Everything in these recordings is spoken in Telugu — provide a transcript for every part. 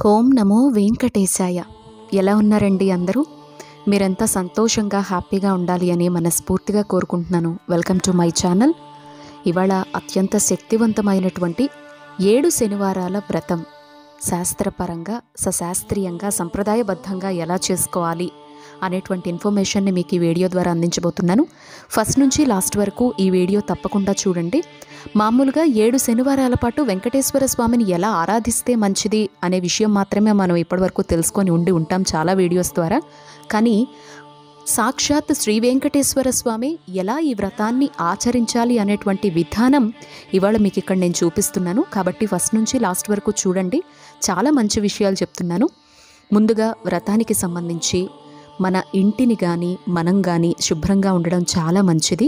ఓం నమో వెంకటేశాయ ఎలా ఉన్నారండి అందరూ మీరంతా సంతోషంగా హ్యాపీగా ఉండాలి అని మనస్ఫూర్తిగా కోరుకుంటున్నాను వెల్కమ్ టు మై ఛానల్ ఇవాళ అత్యంత శక్తివంతమైనటువంటి ఏడు శనివారాల వ్రతం శాస్త్రపరంగా సశాస్త్రీయంగా సంప్రదాయబద్ధంగా ఎలా చేసుకోవాలి అనేటువంటి ఇన్ఫర్మేషన్ని మీకు ఈ వీడియో ద్వారా అందించబోతున్నాను ఫస్ట్ నుంచి లాస్ట్ వరకు ఈ వీడియో తప్పకుండా చూడండి మామూలుగా ఏడు శనివారాల పాటు వెంకటేశ్వర స్వామిని ఎలా ఆరాధిస్తే మంచిది అనే విషయం మాత్రమే మనం ఇప్పటివరకు తెలుసుకొని ఉండి ఉంటాం చాలా వీడియోస్ ద్వారా కానీ సాక్షాత్ శ్రీ వెంకటేశ్వర స్వామి ఎలా ఈ వ్రతాన్ని ఆచరించాలి అనేటువంటి విధానం ఇవాళ మీకు ఇక్కడ నేను చూపిస్తున్నాను కాబట్టి ఫస్ట్ నుంచి లాస్ట్ వరకు చూడండి చాలా మంచి విషయాలు చెప్తున్నాను ముందుగా వ్రతానికి సంబంధించి మన ఇంటిని కానీ మనం కానీ శుభ్రంగా ఉండడం చాలా మంచిది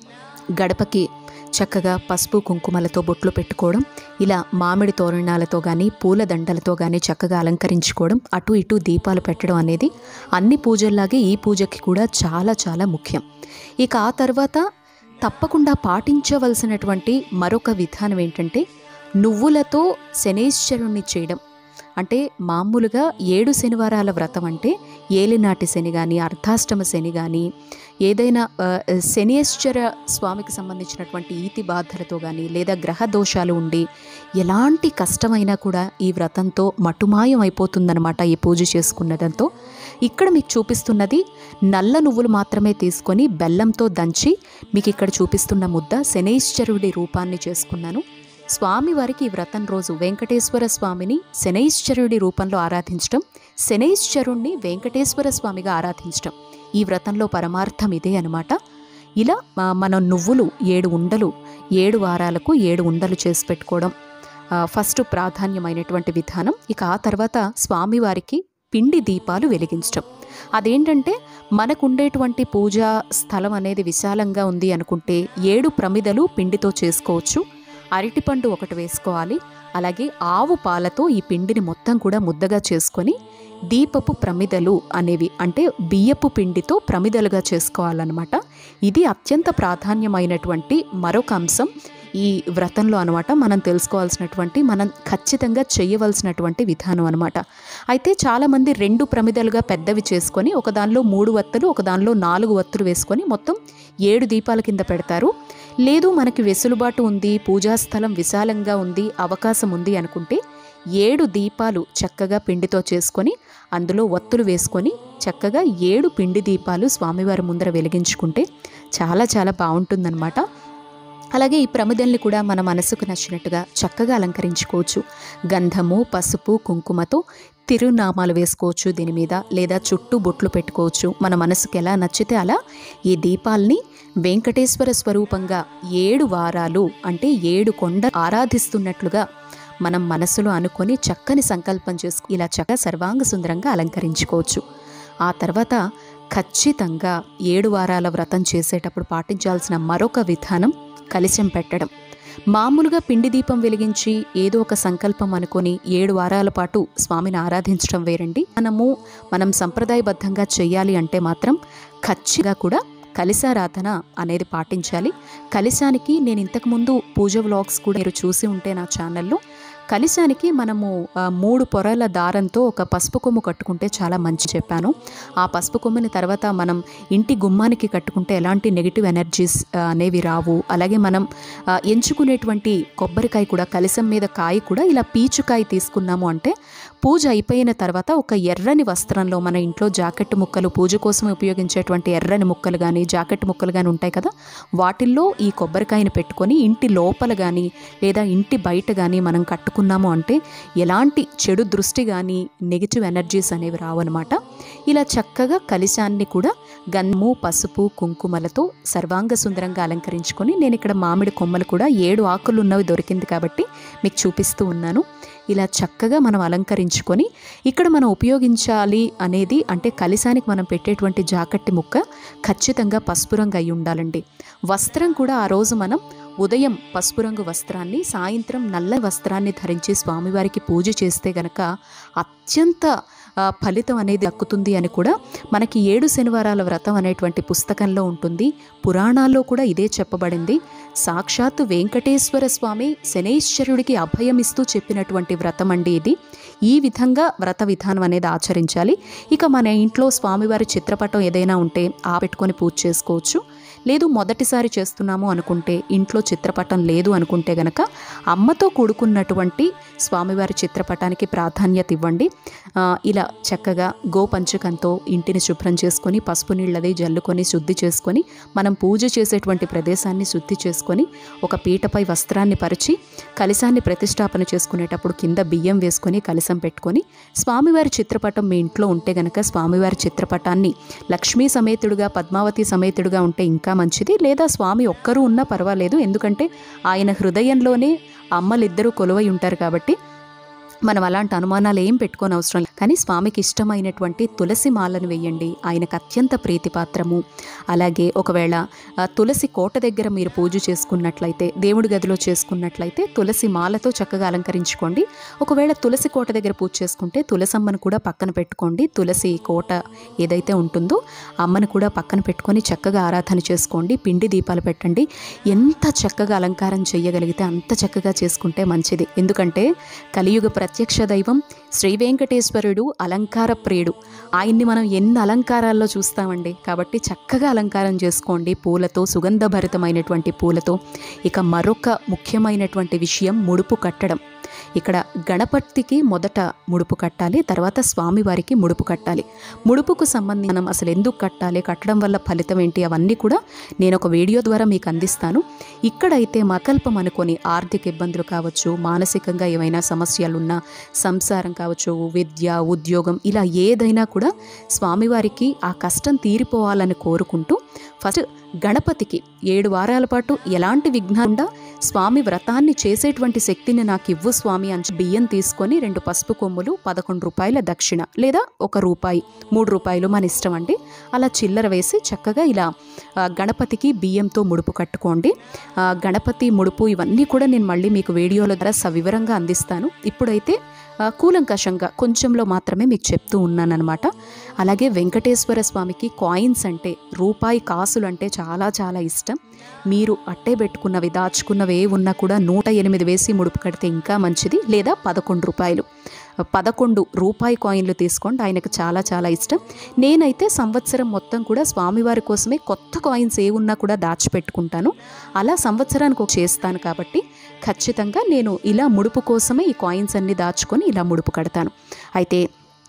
గడపకి చక్కగా పసుపు కుంకుమలతో బొట్లు పెట్టుకోవడం ఇలా మామిడి తోరణాలతో కానీ పూల దండలతో కానీ చక్కగా అలంకరించుకోవడం అటు ఇటు దీపాలు పెట్టడం అనేది అన్ని పూజల్లాగే ఈ పూజకి కూడా చాలా చాలా ముఖ్యం ఇక ఆ తర్వాత తప్పకుండా పాటించవలసినటువంటి మరొక విధానం ఏంటంటే నువ్వులతో శనేశ్వరుణ్ణి చేయడం అంటే మామూలుగా ఏడు శనివారాల వ్రతం అంటే ఏలినాటి శని కానీ అర్ధాష్టమ శని కానీ ఏదైనా ఆ, శనేశ్వర స్వామికి సంబంధించినటువంటి ఈతి బాధలతో కానీ లేదా గ్రహ దోషాలు ఉండి ఎలాంటి కష్టమైనా కూడా ఈ వ్రతంతో మటుమాయం అయిపోతుందన్నమాట ఈ పూజ చేసుకున్నదంతో ఇక్కడ మీకు చూపిస్తున్నది నల్ల నువ్వులు మాత్రమే తీసుకొని బెల్లంతో దంచి మీకు ఇక్కడ చూపిస్తున్న ముద్ద శనైశ్వరుడి రూపాన్ని చేసుకున్నాను స్వామివారికి ఈ వ్రతం రోజు వెంకటేశ్వర స్వామిని శనైశ్వరుడి రూపంలో ఆరాధించడం శనైశ్వరుణ్ణి వెంకటేశ్వర స్వామిగా ఆరాధించడం ఈ వ్రతంలో పరమార్థం ఇదే అనమాట ఇలా ఆ, మనం నువ్వులు ఏడు ఉండలు ఏడు వారాలకు ఏడు ఉండలు చేసి పెట్టుకోవడం ఆ, ఫస్ట్ ప్రాధాన్యమైనటువంటి విధానం ఇక ఆ తర్వాత స్వామివారికి పిండి దీపాలు వెలిగించడం అదేంటంటే మనకు ఉండేటువంటి పూజా స్థలం అనేది విశాలంగా ఉంది అనుకుంటే ఏడు ప్రమిదలు పిండితో చేసుకోవచ్చు అరటిపండు ఒకటి వేసుకోవాలి అలాగే ఆవు పాలతో ఈ పిండిని మొత్తం కూడా ముద్దగా చేసుకొని దీపపు ప్రమిదలు అనేవి అంటే బియ్యపు పిండితో ప్రమిదలుగా చేసుకోవాలన్నమాట ఇది అత్యంత ప్రాధాన్యమైనటువంటి మరొక అంశం ఈ వ్రతంలో అనమాట మనం తెలుసుకోవాల్సినటువంటి మనం ఖచ్చితంగా చేయవలసినటువంటి విధానం అనమాట అయితే చాలామంది రెండు ప్రమిదలుగా పెద్దవి చేసుకొని ఒక దానిలో మూడు వత్తులు ఒక దానిలో నాలుగు వత్తులు వేసుకొని మొత్తం ఏడు దీపాల కింద పెడతారు లేదు మనకి వెసులుబాటు ఉంది పూజా స్థలం విశాలంగా ఉంది అవకాశం ఉంది అనుకుంటే ఏడు దీపాలు చక్కగా పిండితో చేసుకొని అందులో ఒత్తులు వేసుకొని చక్కగా ఏడు పిండి దీపాలు స్వామివారి ముందర వెలిగించుకుంటే చాలా చాలా బాగుంటుందన్నమాట అలాగే ఈ ప్రమిదల్ని కూడా మన మనసుకు నచ్చినట్టుగా చక్కగా అలంకరించుకోవచ్చు గంధము పసుపు కుంకుమతో తిరునామాలు వేసుకోవచ్చు దీని మీద లేదా చుట్టూ బొట్లు పెట్టుకోవచ్చు మన మనసుకు ఎలా నచ్చితే అలా ఈ దీపాల్ని వెంకటేశ్వర స్వరూపంగా ఏడు వారాలు అంటే ఏడు కొండ ఆరాధిస్తున్నట్లుగా మనం మనసులో అనుకొని చక్కని సంకల్పం చేసుకు ఇలా చక్కగా సర్వాంగ సుందరంగా అలంకరించుకోవచ్చు ఆ తర్వాత ఖచ్చితంగా ఏడు వారాల వ్రతం చేసేటప్పుడు పాటించాల్సిన మరొక విధానం కలిశం పెట్టడం మామూలుగా పిండి దీపం వెలిగించి ఏదో ఒక సంకల్పం అనుకొని ఏడు వారాల పాటు స్వామిని ఆరాధించడం వేరండి మనము మనం సంప్రదాయబద్ధంగా చేయాలి అంటే మాత్రం ఖచ్చితంగా కూడా కలిశారాధన అనేది పాటించాలి కలిశానికి నేను ఇంతకుముందు పూజ వ్లాగ్స్ కూడా మీరు చూసి ఉంటే నా ఛానల్లో కలిశానికి మనము ఆ, మూడు పొరల దారంతో ఒక పసుపు కొమ్ము కట్టుకుంటే చాలా మంచి చెప్పాను ఆ పసుపు కొమ్ముని తర్వాత మనం ఇంటి గుమ్మానికి కట్టుకుంటే ఎలాంటి నెగిటివ్ ఎనర్జీస్ ఆ, అనేవి రావు అలాగే మనం ఆ, ఎంచుకునేటువంటి కొబ్బరికాయ కూడా కలిసం మీద కాయ కూడా ఇలా పీచుకాయ తీసుకున్నాము అంటే పూజ అయిపోయిన తర్వాత ఒక ఎర్రని వస్త్రంలో మన ఇంట్లో జాకెట్ ముక్కలు పూజ కోసం ఉపయోగించేటువంటి ఎర్రని ముక్కలు కానీ జాకెట్ ముక్కలు కానీ ఉంటాయి కదా వాటిల్లో ఈ కొబ్బరికాయని పెట్టుకొని ఇంటి లోపల కానీ లేదా ఇంటి బయట కానీ మనం కట్టుకున్నాము అంటే ఎలాంటి చెడు దృష్టి కానీ నెగిటివ్ ఎనర్జీస్ అనేవి రావన్నమాట ఇలా చక్కగా కలిశాన్ని కూడా గంధము పసుపు కుంకుమలతో సర్వాంగ సుందరంగా అలంకరించుకొని నేను ఇక్కడ మామిడి కొమ్మలు కూడా ఏడు ఆకులు ఉన్నవి దొరికింది కాబట్టి మీకు చూపిస్తూ ఉన్నాను ఇలా చక్కగా మనం అలంకరించుకొని ఇక్కడ మనం ఉపయోగించాలి అనేది అంటే కలిశానికి మనం పెట్టేటువంటి జాకెట్టి ముక్క ఖచ్చితంగా పసుపు రంగు అయి ఉండాలండి వస్త్రం కూడా ఆ రోజు మనం ఉదయం పసుపు రంగు వస్త్రాన్ని సాయంత్రం నల్ల వస్త్రాన్ని ధరించి స్వామివారికి పూజ చేస్తే గనక అత్యంత ఆ, ఫలితం అనేది దక్కుతుంది అని కూడా మనకి ఏడు శనివారాల వ్రతం అనేటువంటి పుస్తకంలో ఉంటుంది పురాణాల్లో కూడా ఇదే చెప్పబడింది సాక్షాత్తు వెంకటేశ్వర స్వామి శనేశ్వరుడికి అభయమిస్తూ చెప్పినటువంటి వ్రతం అండి ఇది ఈ విధంగా వ్రత విధానం అనేది ఆచరించాలి ఇక మన ఇంట్లో స్వామివారి చిత్రపటం ఏదైనా ఉంటే ఆ పెట్టుకొని పూజ చేసుకోవచ్చు లేదు మొదటిసారి చేస్తున్నాము అనుకుంటే ఇంట్లో చిత్రపటం లేదు అనుకుంటే గనక అమ్మతో కూడుకున్నటువంటి స్వామివారి చిత్రపటానికి ప్రాధాన్యత ఇవ్వండి ఆ, ఇలా చక్కగా గోపంచకంతో ఇంటిని శుభ్రం చేసుకొని పసుపు నీళ్ళది జల్లుకొని శుద్ధి చేసుకొని మనం పూజ చేసేటువంటి ప్రదేశాన్ని శుద్ధి చేసుకొని ఒక పీటపై వస్త్రాన్ని పరిచి కలశాన్ని ప్రతిష్టాపన చేసుకునేటప్పుడు కింద బియ్యం వేసుకొని కలశం పెట్టుకొని స్వామివారి చిత్రపటం మీ ఇంట్లో ఉంటే గనక స్వామివారి చిత్రపటాన్ని లక్ష్మీ సమేతుడుగా పద్మావతి సమేతుడుగా ఉంటే ఇంకా మంచిది లేదా స్వామి ఒక్కరూ ఉన్నా పర్వాలేదు ఎందుకంటే ఆయన హృదయంలోనే అమ్మలిద్దరూ కొలువై ఉంటారు కాబట్టి మనం అలాంటి అనుమానాలు ఏం పెట్టుకోని అవసరం లేదు కానీ స్వామికి ఇష్టమైనటువంటి తులసి మాలను వేయండి ఆయనకు అత్యంత ప్రీతిపాత్రము అలాగే ఒకవేళ ఆ, తులసి కోట దగ్గర మీరు పూజ చేసుకున్నట్లయితే దేవుడి గదిలో చేసుకున్నట్లయితే తులసి మాలతో చక్కగా అలంకరించుకోండి ఒకవేళ తులసి కోట దగ్గర పూజ చేసుకుంటే తులసమ్మను కూడా పక్కన పెట్టుకోండి తులసి కోట ఏదైతే ఉంటుందో అమ్మను కూడా పక్కన పెట్టుకొని చక్కగా ఆరాధన చేసుకోండి పిండి దీపాలు పెట్టండి ఎంత చక్కగా అలంకారం చేయగలిగితే అంత చక్కగా చేసుకుంటే మంచిది ఎందుకంటే కలియుగ ప్రత్యక్ష దైవం శ్రీ వెంకటేశ్వరుడు అలంకార ప్రియుడు ఆయన్ని మనం ఎన్ని అలంకారాల్లో చూస్తామండి కాబట్టి చక్కగా అలంకారం చేసుకోండి పూలతో సుగంధభరితమైనటువంటి పూలతో ఇక మరొక ముఖ్యమైనటువంటి విషయం ముడుపు కట్టడం ఇక్కడ గణపతికి మొదట ముడుపు కట్టాలి తర్వాత స్వామివారికి ముడుపు కట్టాలి ముడుపుకు సంబంధించి మనం అసలు ఎందుకు కట్టాలి కట్టడం వల్ల ఫలితం ఏంటి అవన్నీ కూడా నేను ఒక వీడియో ద్వారా మీకు అందిస్తాను ఇక్కడైతే మకల్పం అనుకొని ఆర్థిక ఇబ్బందులు కావచ్చు మానసికంగా ఏమైనా సమస్యలున్నా సంసారం కావచ్చు విద్య ఉద్యోగం ఇలా ఏదైనా కూడా స్వామివారికి ఆ కష్టం తీరిపోవాలని కోరుకుంటూ ఫస్ట్ గణపతికి ఏడు వారాల పాటు ఎలాంటి విఘ్నంగా స్వామి వ్రతాన్ని చేసేటువంటి శక్తిని నాకు ఇవ్వు స్వామి అని బియ్యం తీసుకొని రెండు పసుపు కొమ్ములు పదకొండు రూపాయల దక్షిణ లేదా ఒక రూపాయి మూడు రూపాయలు మన ఇష్టం అండి అలా చిల్లర వేసి చక్కగా ఇలా ఆ, గణపతికి బియ్యంతో ముడుపు కట్టుకోండి ఆ, గణపతి ముడుపు ఇవన్నీ కూడా నేను మళ్ళీ మీకు వీడియోల ద్వారా సవివరంగా అందిస్తాను ఇప్పుడైతే ఆ, కూలంకషంగా కొంచెంలో మాత్రమే మీకు చెప్తూ ఉన్నానన్నమాట అలాగే వెంకటేశ్వర స్వామికి కాయిన్స్ అంటే రూపాయి కాసులు అంటే చాలా చాలా ఇష్టం మీరు అట్టే పెట్టుకున్నవి దాచుకున్నవి ఏ ఉన్నా కూడా నూట ఎనిమిది వేసి ముడుపు కడితే ఇంకా మంచిది లేదా పదకొండు రూపాయలు పదకొండు రూపాయి కాయిన్లు తీసుకోండి ఆయనకు చాలా చాలా ఇష్టం నేనైతే సంవత్సరం మొత్తం కూడా స్వామివారి కోసమే కొత్త కాయిన్స్ ఏ ఉన్నా కూడా దాచిపెట్టుకుంటాను అలా సంవత్సరానికి ఒక చేస్తాను కాబట్టి ఖచ్చితంగా నేను ఇలా ముడుపు కోసమే ఈ కాయిన్స్ అన్ని దాచుకొని ఇలా ముడుపు కడతాను అయితే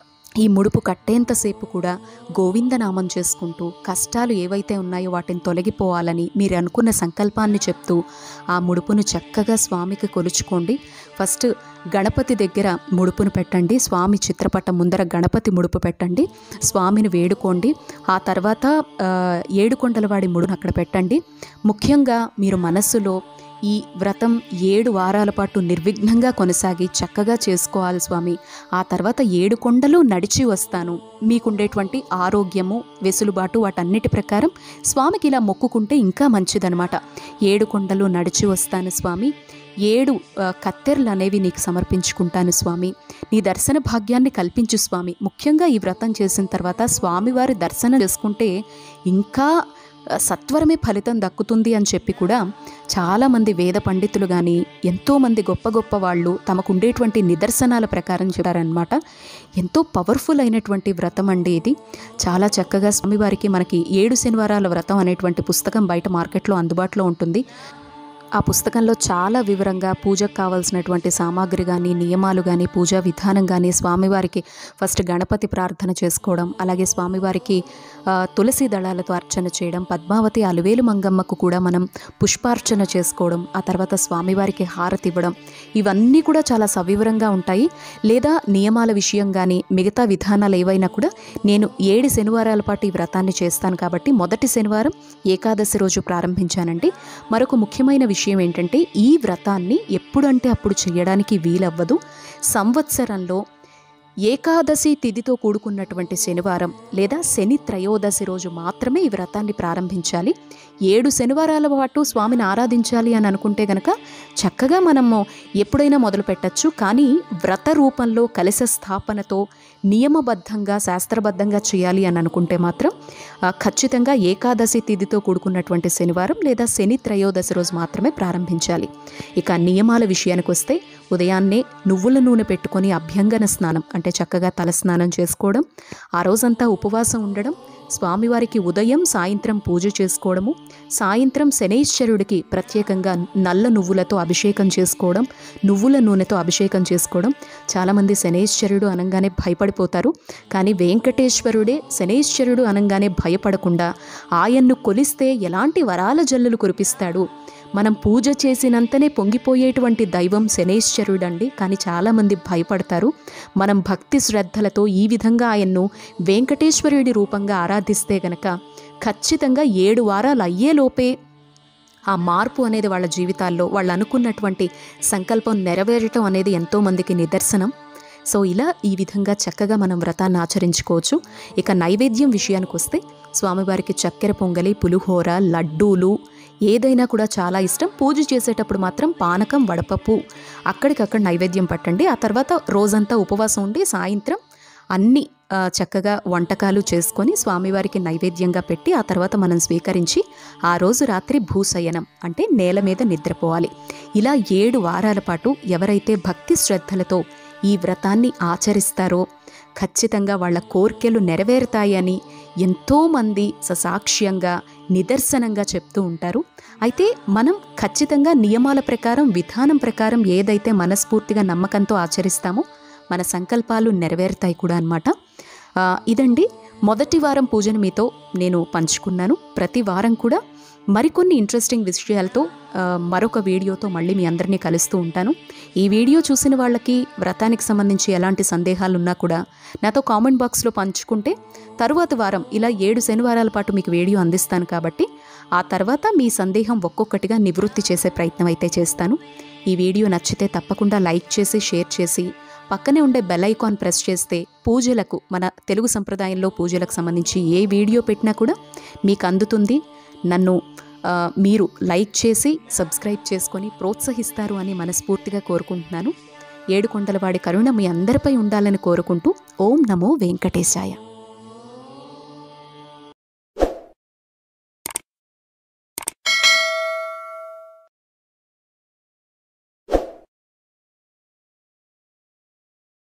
ఈ ముడుపు కట్టేంతసేపు కూడా గోవిందనామం చేసుకుంటూ కష్టాలు ఏవైతే ఉన్నాయో వాటిని తొలగిపోవాలని మీరు అనుకున్న సంకల్పాన్ని చెప్తూ ఆ ముడుపును చక్కగా స్వామికి కొలుచుకోండి ఫస్ట్ గణపతి దగ్గర ముడుపును పెట్టండి స్వామి చిత్రపటం ముందర గణపతి ముడుపు పెట్టండి స్వామిని వేడుకోండి ఆ తర్వాత ఆ, ఏడుకొండలవాడి ముడును అక్కడ పెట్టండి ముఖ్యంగా మీరు మనస్సులో ఈ వ్రతం ఏడు వారాల పాటు నిర్విఘ్నంగా కొనసాగి చక్కగా చేసుకోవాలి స్వామి ఆ తర్వాత ఏడు కొండలు నడిచి వస్తాను మీకుండేటువంటి ఆరోగ్యము వెసులుబాటు వాటన్నిటి ప్రకారం స్వామికి ఇలా మొక్కుకుంటే ఇంకా మంచిదనమాట ఏడు కొండలు నడిచి వస్తాను స్వామి ఏడు ఆ, కత్తెరలు అనేవి నీకు సమర్పించుకుంటాను స్వామి నీ దర్శన భాగ్యాన్ని కల్పించు స్వామి ముఖ్యంగా ఈ వ్రతం చేసిన తర్వాత స్వామివారి దర్శనం చేసుకుంటే ఇంకా ఆ, సత్వరమే ఫలితం దక్కుతుంది అని చెప్పి కూడా చాలామంది వేద పండితులు కానీ ఎంతోమంది గొప్ప గొప్ప వాళ్ళు తమకు ఉండేటువంటి నిదర్శనాల ప్రకారం చెప్పారనమాట ఎంతో పవర్ఫుల్ అయినటువంటి వ్రతం అండి ఇది చాలా చక్కగా స్వామివారికి మనకి ఏడు శనివారాల వ్రతం అనేటువంటి పుస్తకం బయట మార్కెట్లో అందుబాటులో ఉంటుంది ఆ పుస్తకంలో చాలా వివరంగా పూజకు కావాల్సినటువంటి సామాగ్రి కానీ నియమాలు కానీ పూజా విధానం కానీ స్వామివారికి ఫస్ట్ గణపతి ప్రార్థన చేసుకోవడం అలాగే స్వామివారికి ఆ, తులసి దళాలతో అర్చన చేయడం పద్మావతి అలువేలు మంగమ్మకు కూడా మనం పుష్పార్చన చేసుకోవడం ఆ తర్వాత స్వామివారికి హారతి ఇవ్వడం ఇవన్నీ కూడా చాలా సవివరంగా ఉంటాయి లేదా నియమాల విషయం కానీ మిగతా విధానాలు ఏవైనా కూడా నేను ఏడు శనివారాల పాటు ఈ వ్రతాన్ని చేస్తాను కాబట్టి మొదటి శనివారం ఏకాదశి రోజు ప్రారంభించానండి మరొక ముఖ్యమైన విషయం ఏంటంటే ఈ వ్రతాన్ని ఎప్పుడంటే అప్పుడు చేయడానికి వీలవ్వదు సంవత్సరంలో ఏకాదశి తిథితో కూడుకున్నటువంటి శనివారం లేదా శని త్రయోదశి రోజు మాత్రమే ఈ వ్రతాన్ని ప్రారంభించాలి ఏడు శనివారాల పాటు స్వామిని ఆరాధించాలి అని అనుకుంటే గనక చక్కగా మనము ఎప్పుడైనా మొదలు పెట్టచ్చు కానీ వ్రత రూపంలో కలశ స్థాపనతో నియమబద్ధంగా శాస్త్రబద్ధంగా చేయాలి అని అనుకుంటే మాత్రం ఆ, ఖచ్చితంగా ఏకాదశి తిథితో కూడుకున్నటువంటి శనివారం లేదా శని త్రయోదశి రోజు మాత్రమే ప్రారంభించాలి ఇక నియమాల విషయానికి వస్తే ఉదయాన్నే నువ్వుల నూనె పెట్టుకొని అభ్యంగన స్నానం అంటే చక్కగా తల స్నానం చేసుకోవడం ఆ రోజంతా ఉపవాసం ఉండడం స్వామివారికి ఉదయం సాయంత్రం పూజ చేసుకోవడము సాయంత్రం శనైశ్వరుడికి ప్రత్యేకంగా నల్ల నువ్వులతో అభిషేకం చేసుకోవడం నువ్వుల నూనెతో అభిషేకం చేసుకోవడం చాలామంది శనైశ్వరుడు అనగానే భయపడిపోతారు కానీ వెంకటేశ్వరుడే శనైశ్వరుడు అనగానే భయపడకుండా ఆయన్ను కొలిస్తే ఎలాంటి వరాల జల్లులు కురిపిస్తాడు మనం పూజ చేసినంతనే పొంగిపోయేటువంటి దైవం శనేశ్వరుడండి కానీ చాలామంది భయపడతారు మనం భక్తి శ్రద్ధలతో ఈ విధంగా ఆయన్ను వెంకటేశ్వరుడి రూపంగా ఆరాధిస్తే గనక ఖచ్చితంగా ఏడు వారాలు అయ్యేలోపే ఆ మార్పు అనేది వాళ్ళ జీవితాల్లో వాళ్ళు అనుకున్నటువంటి సంకల్పం నెరవేరటం అనేది ఎంతోమందికి నిదర్శనం సో ఇలా ఈ విధంగా చక్కగా మనం వ్రతాన్ని ఆచరించుకోవచ్చు ఇక నైవేద్యం విషయానికి వస్తే స్వామివారికి చక్కెర పొంగలి పులిహోర లడ్డూలు ఏదైనా కూడా చాలా ఇష్టం పూజ చేసేటప్పుడు మాత్రం పానకం వడపప్పు అక్కడికక్కడ నైవేద్యం పట్టండి ఆ తర్వాత రోజంతా ఉపవాసం ఉండి సాయంత్రం అన్ని ఆ, చక్కగా వంటకాలు చేసుకొని స్వామివారికి నైవేద్యంగా పెట్టి ఆ తర్వాత మనం స్వీకరించి ఆ రోజు రాత్రి భూశయనం అంటే నేల మీద నిద్రపోవాలి ఇలా ఏడు వారాల పాటు ఎవరైతే భక్తి శ్రద్ధలతో ఈ వ్రతాన్ని ఆచరిస్తారో ఖచ్చితంగా వాళ్ళ కోర్కెలు నెరవేరుతాయని ఎంతోమంది ససాక్ష్యంగా నిదర్శనంగా చెప్తూ ఉంటారు అయితే మనం ఖచ్చితంగా నియమాల ప్రకారం విధానం ప్రకారం ఏదైతే మనస్ఫూర్తిగా నమ్మకంతో ఆచరిస్తామో మన సంకల్పాలు నెరవేరుతాయి కూడా అనమాట ఇదండి మొదటి వారం పూజను మీతో నేను పంచుకున్నాను ప్రతి వారం కూడా మరికొన్ని ఇంట్రెస్టింగ్ విషయాలతో ఆ, మరొక వీడియోతో మళ్ళీ మీ అందరినీ కలుస్తూ ఉంటాను ఈ వీడియో చూసిన వాళ్ళకి వ్రతానికి సంబంధించి ఎలాంటి సందేహాలు ఉన్నా కూడా నాతో కామెంట్ బాక్స్లో పంచుకుంటే తరువాత వారం ఇలా ఏడు శనివారాల పాటు మీకు వీడియో అందిస్తాను కాబట్టి ఆ తర్వాత మీ సందేహం ఒక్కొక్కటిగా నివృత్తి చేసే ప్రయత్నం అయితే చేస్తాను ఈ వీడియో నచ్చితే తప్పకుండా లైక్ చేసి షేర్ చేసి పక్కనే ఉండే బెల్ ఐకాన్ ప్రెస్ చేస్తే పూజలకు మన తెలుగు సంప్రదాయంలో పూజలకు సంబంధించి ఏ వీడియో పెట్టినా కూడా మీకు అందుతుంది నన్ను ఆ, మీరు లైక్ చేసి సబ్స్క్రైబ్ చేసుకొని ప్రోత్సహిస్తారు అని మనస్ఫూర్తిగా కోరుకుంటున్నాను ఏడుకొండలవాడి కరుణ మీ అందరిపై ఉండాలని కోరుకుంటూ ఓం నమో వెంకటేశాయ